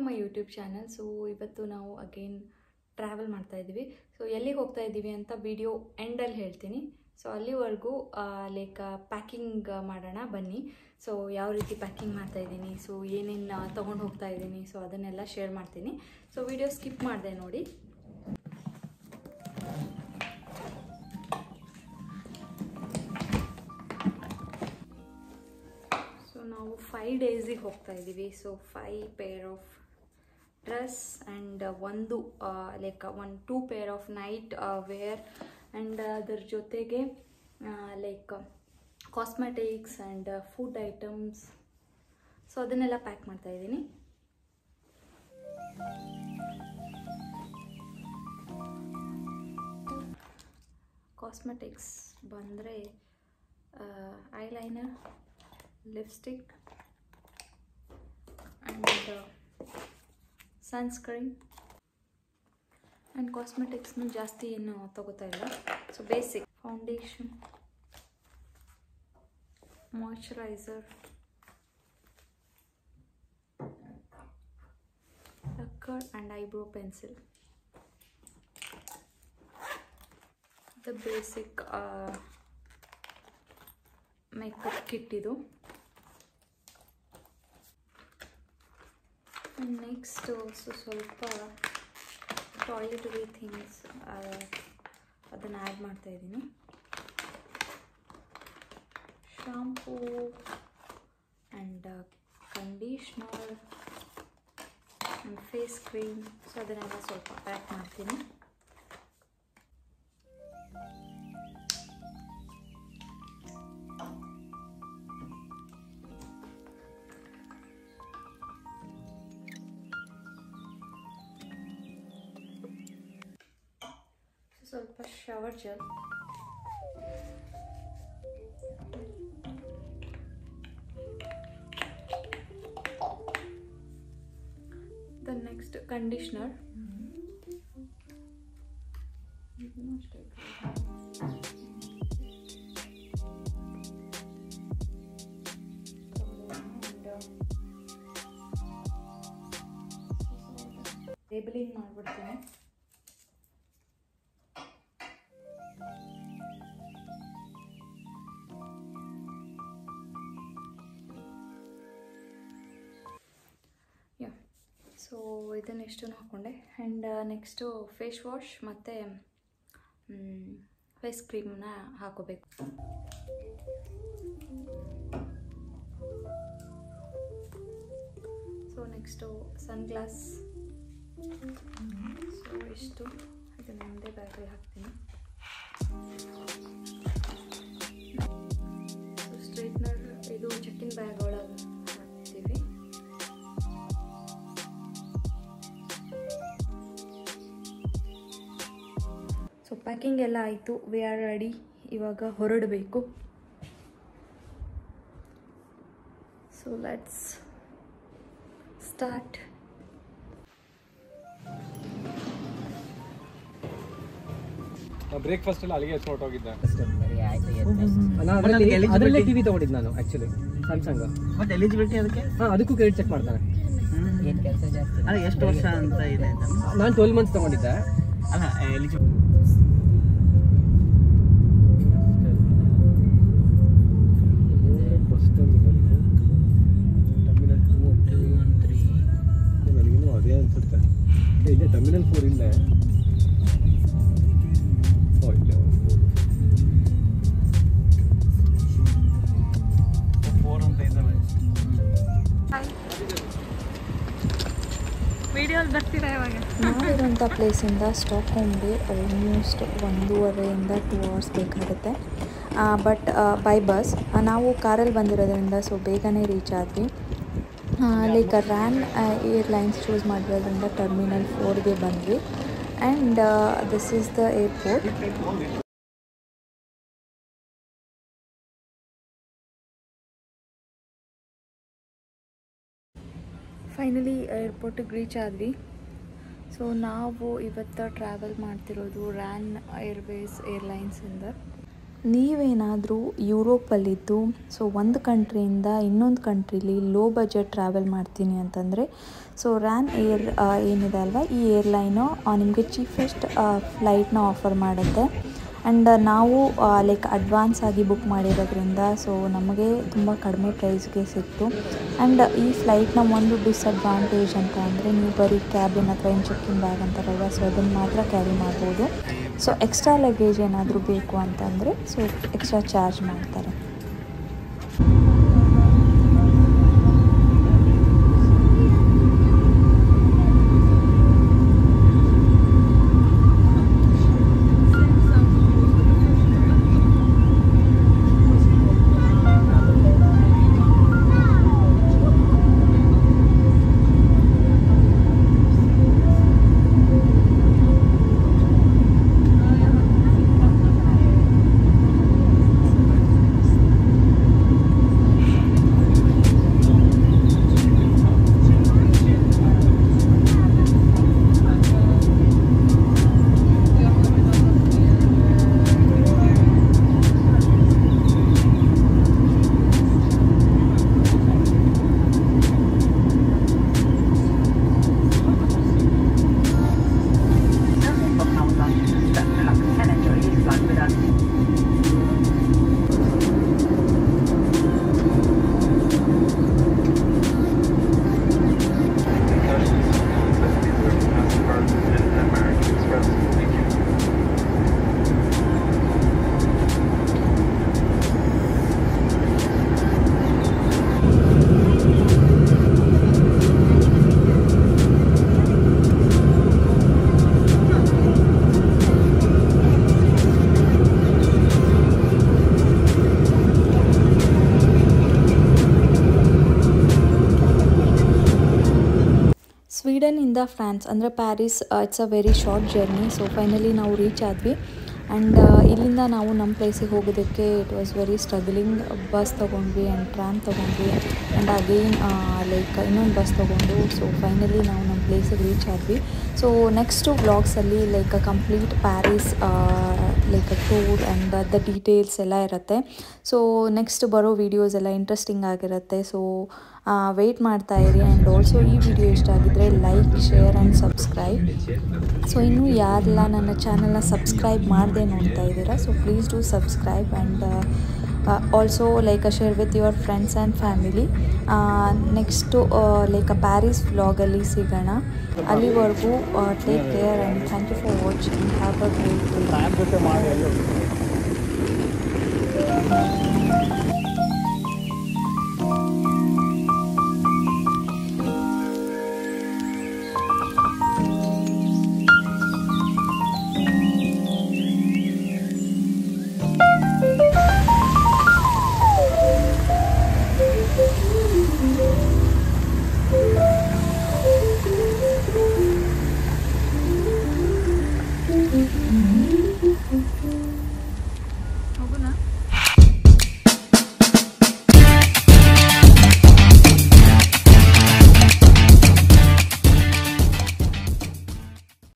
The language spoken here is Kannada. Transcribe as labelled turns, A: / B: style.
A: ಮೈ ಯೂಟ್ಯೂಬ್ ಚಾನಲ್ ಸೊ ಇವತ್ತು ನಾವು ಅಗೇನ್ ಟ್ರಾವೆಲ್ ಮಾಡ್ತಾ ಇದ್ದೀವಿ ಸೊ ಎಲ್ಲಿಗೆ ಹೋಗ್ತಾ ಇದ್ದೀವಿ ಅಂತ ವಿಡಿಯೋ ಎಂಡಲ್ಲಿ ಹೇಳ್ತೀನಿ ಸೊ ಅಲ್ಲಿವರೆಗೂ ಲೈಕ್ ಪ್ಯಾಕಿಂಗ್ ಮಾಡೋಣ ಬನ್ನಿ ಸೊ ಯಾವ ರೀತಿ ಪ್ಯಾಕಿಂಗ್ ಮಾಡ್ತಾ ಇದ್ದೀನಿ ಸೊ ಏನೇನು ತೊಗೊಂಡು ಹೋಗ್ತಾ ಇದ್ದೀನಿ ಸೊ ಅದನ್ನೆಲ್ಲ ಶೇರ್ ಮಾಡ್ತೀನಿ ಸೊ ವಿಡಿಯೋ ಸ್ಕಿಪ್ ಮಾಡಿದೆ ನೋಡಿ ಸೊ ನಾವು ಫೈವ್ ಡೇಸಿಗೆ ಹೋಗ್ತಾ ಇದ್ದೀವಿ so five pair of dress and ಒಂದು like one two pair of night wear and ಅದರ ಜೊತೆಗೆ like cosmetics and food items so ಅದನ್ನೆಲ್ಲ ಪ್ಯಾಕ್ ಮಾಡ್ತಾ ಇದ್ದೀನಿ ಕಾಸ್ಮೆಟಿಕ್ಸ್ ಬಂದರೆ eyeliner lipstick and sunscreen and ಕಾಸ್ಮೆಟಿಕ್ಸ್ನು ಜಾಸ್ತಿ ಏನು ತಗೋತಾ ಇಲ್ಲ so basic foundation moisturiser lacquer and eyebrow pencil the basic makeup kit ಇದು ನೆಕ್ಸ್ಟ್ ಸೊ ಸ್ವಲ್ಪ ಟಾಯ್ಲೆಟರಿ ಥಿಂಗ್ಸ್ ಅದನ್ನು ಆ್ಯಡ್ ಮಾಡ್ತಾ ಇದ್ದೀನಿ shampoo and conditioner and face cream so ಅದನ್ನೆಲ್ಲ ಸ್ವಲ್ಪ ಪ್ಯಾಕ್ ಮಾಡ್ತೀನಿ ಸ್ವಲ್ಪ shower gel the next conditioner labelling ಮಾಡಿಬಿಡ್ತೀನಿ ಯಾ ಸೊ ಇದನ್ನೆಷ್ಟು ಹಾಕ್ಕೊಂಡೆ ಆ್ಯಂಡ್ ನೆಕ್ಸ್ಟು ಫೇಸ್ ವಾಶ್ ಮತ್ತು ಫೇಸ್ ಕ್ರೀಮನ್ನ ಹಾಕೋಬೇಕು ಸೊ ನೆಕ್ಸ್ಟು ಸನ್ಗ್ಲಾಸ್ ಸೊ ಇಷ್ಟು ಇದನ್ನು ಒಂದೇ ಬ್ಯಾಗಲ್ಲಿ ಹಾಕ್ತೀನಿ ಸ್ಟ್ರೈಟ್ನರ್ ಇದು ಚೆಕ್ಕಿನ್ ಬ್ಯಾಗ್ ಒಳಗೆ ಹಾಕ್ತೀವಿ ಸೊ ಪ್ಯಾಕಿಂಗ್ ಎಲ್ಲ ಆಯಿತು ವಿ ಆರ್ ರೆಡಿ ಇವಾಗ ಹೊರಡಬೇಕು ಸೊ ಲೆಟ್ಸ್ ಸ್ಟಾರ್ಟ್
B: ಬ್ರೇಕ್ಫಾಸ್ಟ್ ಎಲ್ಲ ಅಲ್ಲಿಗೆ ಹೊರಟೋಗಿದ್ದೆ
C: ಅದರಲ್ಲೇ ಟಿವಿ ತಗೊಂಡಿದ್ದು ನಾನು ಆಕ್ಚುಲಿ ಸ್ಯಾಮ್ಸಂಗ್
D: ಮತ್ತೆ ಎಲಿಜಿಬಿಲಿಟಿ ಅದಕ್ಕೆ
C: ಹಾ ಅದಕ್ಕೂ ಕ್ರೆಡಿಟ್ ಚೆಕ್ ಮಾಡ್ತಾನೆ
D: ಅಲ್ಲ ಎಷ್ಟು ವರ್ಷ ಅಂತ ಇದೆ ಅಂತ
C: ನಾನು ಟ್ವೆಲ್ ಮಂತ್ಸ್ ತಗೊಂಡಿದ್ದೆ
D: ಅಲ್ಲ eligibility
B: first time terminal two ನನಗಿನ್ನೂ ಅದೇ ಅನ್ಸುತ್ತೆ ಏ, ಇಲ್ಲೇ ಟರ್ಮಿನಲ್ ಫೋರ್ ಇಲ್ಲೇ ಓ ಇಲ್ಲೇ
D: ಫೋರ್ ಅಂತ ಇದ್ದಾವೆ
A: ನಾವಿರೋಂಥ ಪ್ಲೇಸಿಂದ ಸ್ಟಾಕ್ ಹೋಮ್ಗೆ ಆಲ್ಮೋಸ್ಟ್ ಒಂದೂವರೆಯಿಂದ ಟೂ ಅವರ್ಸ್ ಬೇಕಾಗುತ್ತೆ ಬಟ್ ಬೈ ಬಸ್ ನಾವು ಕಾರಲ್ಲಿ ಬಂದಿರೋದ್ರಿಂದ ಸೊ ಬೇಗನೆ ರೀಚ್ ಆದ್ವಿ ಲೈಕ್ ರ್ಯಾನ್ ಏರ್ಲೈನ್ಸ್ ಚೂಸ್ ಮಾಡಿರೋದ್ರಿಂದ ಟರ್ಮಿನಲ್ ಫೋರ್ಗೆ ಬಂದ್ವಿ and this is the airport finally ಏರ್ಪೋರ್ಟಿಗೆ ರೀಚ್ ಆದ್ವಿ ಸೊ ನಾವು ಇವತ್ತು ಟ್ರಾವೆಲ್ ಮಾಡ್ತಿರೋದು ರ್ಯಾನ್ ಏರ್ವೇಸ್ ಏರ್ಲೈನ್ಸಿಂದ ನೀವೇನಾದರೂ ಯುರೋಪಲ್ಲಿದ್ದು ಸೊ ಒಂದು ಕಂಟ್ರಿಯಿಂದ ಇನ್ನೊಂದು ಕಂಟ್ರೀಲಿ ಲೋ ಬಜೆಟ್ ಟ್ರಾವೆಲ್ ಮಾಡ್ತೀನಿ ಅಂತಂದರೆ ಸೊ ರ್ಯಾನ್ ಏರ್ ಏನಿದೆ ಅಲ್ವಾ ಈ ಏರ್ಲೈನು ನಿಮಗೆ ಚೀಫೆಸ್ಟ್ ಫ್ಲೈಟ್ನ ಆಫರ್ ಮಾಡುತ್ತೆ ಆ್ಯಂಡ್ ನಾವು ಲೈಕ್ ಅಡ್ವಾನ್ಸ್ ಆಗಿ ಬುಕ್ ಮಾಡಿರೋದ್ರಿಂದ ಸೊ ನಮಗೆ ತುಂಬ ಕಡಿಮೆ ಪ್ರೈಸ್ಗೆ ಸಿಕ್ತು ಆ್ಯಂಡ್ ಈ ಫ್ಲೈಟ್ನ ಒಂದು ಡಿಸಡ್ವಾಂಟೇಜ್ ಅಂತ ಅಂದರೆ ನೀವು ಬರೀ ಕ್ಯಾಬಿನ್ ಅಥವಾ ಏನು ಚೆಕ್ಕಿಂಗ್ ಬ್ಯಾಗ್ ಅಂತಾರಲ್ವ ಸೊ ಅದನ್ನು ಮಾತ್ರ ಕ್ಯಾರಿ ಮಾಡ್ಬೋದು ಸೊ ಎಕ್ಸ್ಟ್ರಾ ಲಗೇಜ್ ಏನಾದರೂ ಬೇಕು ಅಂತಂದರೆ ಸೊ ಎಕ್ಸ್ಟ್ರಾ ಚಾರ್ಜ್ ಮಾಡ್ತಾರೆ
E: Nothing but how long that can enjoy this flight with us.
A: ಸ್ವೀಡನ್ನಿಂದ ಫ್ರಾನ್ಸ್ ಅಂದರೆ Paris it's a very short journey so finally ನಾವು ರೀಚ್ ಆದ್ವಿ ಆ್ಯಂಡ್ ಇಲ್ಲಿಂದ ನಾವು ನಮ್ಮ ಪ್ಲೇಸಿಗೆ ಹೋಗೋದಕ್ಕೆ it was very struggling bus ತೊಗೊಂಡ್ವಿ ಆ್ಯಂಡ್ ಟ್ರಾಮ್ ತೊಗೊಂಡ್ವಿ ಆ್ಯಂಡ್ ಅಗೇನ್ ಲೈಕ್ ಇನ್ನೊಂದು ಬಸ್ ತೊಗೊಂಡು ಸೊ ಫೈನಲಿ ನಾವು ನಮ್ಮ ಪ್ಲೇಸಿಗೆ ರೀಚ್ ಆದ್ವಿ ಸೊ ನೆಕ್ಸ್ಟು ವ್ಲಾಗ್ಸಲ್ಲಿ like complete Paris like tour and the details ಎಲ್ಲ ಇರುತ್ತೆ ಸೊ ನೆಕ್ಸ್ಟ್ ಬರೋ ವೀಡಿಯೋಸ್ ಎಲ್ಲ ಇಂಟ್ರೆಸ್ಟಿಂಗ್ ಆಗಿರುತ್ತೆ ಸೊ ವೆಯ್ಟ್ ಮಾಡ್ತಾ ಇರಿ ಆ್ಯಂಡ್ ಆಲ್ಸೋ ಈ ವಿಡಿಯೋ ಇಷ್ಟ ಆಗಿದ್ದರೆ like share and subscribe so ಇನ್ನೂ ಯಾರೆಲ್ಲ ನನ್ನ ಚಾನಲ್ನ ಸಬ್ಸ್ಕ್ರೈಬ್ ಮಾಡದೆ ನೋಡ್ತಾ ಇದ್ದೀರಾ so please do subscribe and also like share with your friends and family next like like Paris ವ್ಲಾಗಲ್ಲಿ ಸಿಗೋಣ ಅಲ್ಲಿವರೆಗೂ take care and thank you for watching have a great day